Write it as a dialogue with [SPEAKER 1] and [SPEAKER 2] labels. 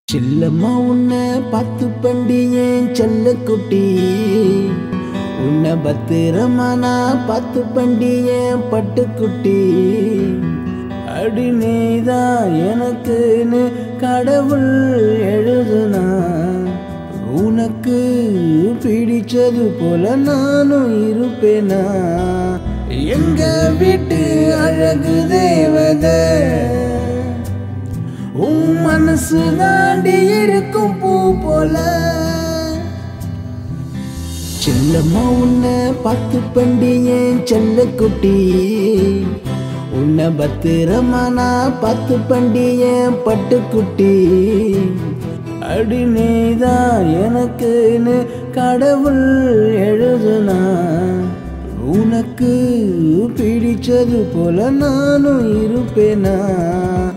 [SPEAKER 1] செல்லம்மா உன்னை பார்த்து பண்டி ஏன் செல்ல குட்டி உன்னை பத்திரமா நான் பார்த்து பண்டி ஏன் பட்டுக்குட்டி அடி நீதான் எனக்குன்னு கடவுள் எழுதுனா உனக்கு பிடிச்சது போல நானும் இருப்பேனா எங்க வீட்டு அழகு தேவதை உன் மனசு தாண்டி இருக்கும் பூ போல செல்லம்மா உன்னை பார்த்து பண்டி ஏன் செல்ல குட்டி உன்னை பத்திரமா நான் பார்த்து பண்டி ஏன் பட்டுக்குட்டி அடி நீதான் எனக்குன்னு கடவுள் எழுதுனா உனக்கு பிடிச்சது போல நானும் இருப்பேனா